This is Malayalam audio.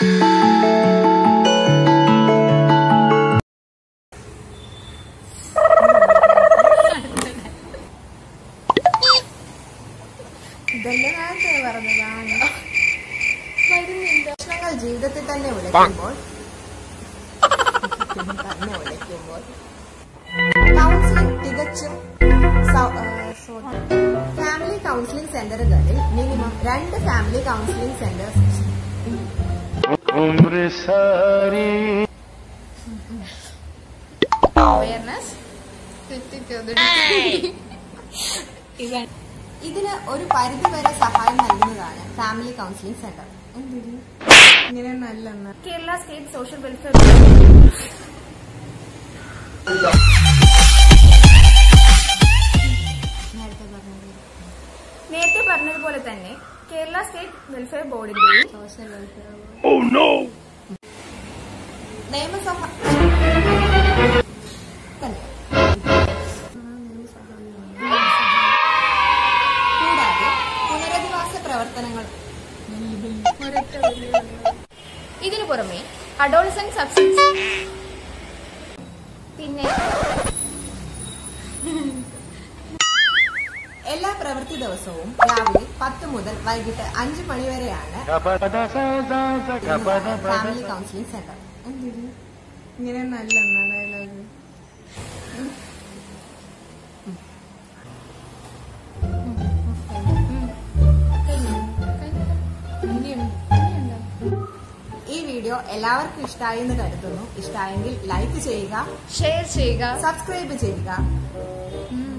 ഇതല്ലേ നേരത്തെ പറഞ്ഞതാണ് പ്രശ്നങ്ങൾ ജീവിതത്തിൽ തന്നെ ഉലയ്ക്കുമ്പോൾ തന്നെ ഉലയ്ക്കുമ്പോൾ കൗൺസിലിംഗ് തികച്ചും ഫാമിലി കൗൺസിലിംഗ് സെന്ററുകളിൽ മിനിമം രണ്ട് ഫാമിലി കൗൺസിലിംഗ് സെന്റേഴ്സ് उम्र सारी അവയർനെസ് ഇതിന് ഒരു പരിധി വരെ സഹായം നൽകുന്നതാണ് ഫാമിലി കൗൺസിലിംഗ് സെന്റർ ഇങ്ങനെ നല്ല കേരള സ്റ്റേറ്റ് സോഷ്യൽ വെൽഫെയർ നേരത്തെ പറഞ്ഞത് നേരത്തെ പറഞ്ഞതുപോലെ തന്നെ കേരള സ്റ്റേറ്റ് വെൽഫെയർ ബോർഡിന്റെയും സോഷ്യൽ വെൽഫെയർ Oh no! നിയമസഭ തന്നെ കൂടാതെ പുനരധിവാസ പ്രവർത്തനങ്ങൾ ഇതിനു പുറമെ അഡോൾസൻ സബ്സ്റ്റൻസ് പിന്നെ എല്ലാ പ്രവൃത്തി ദിവസവും രാവിലെ പത്ത് മുതൽ വൈകിട്ട് അഞ്ച് മണി വരെയാണ് ഫാമിലി കൗൺസിലിംഗ് സെന്റർ ഇങ്ങനെ നല്ല ഡയലോഗ് ഈ വീഡിയോ എല്ലാവർക്കും ഇഷ്ടമായി എന്ന് കരുതുന്നു ഇഷ്ടമായെങ്കിൽ ലൈക്ക് ചെയ്യുക ഷെയർ ചെയ്യുക സബ്സ്ക്രൈബ് ചെയ്യുക ഉം.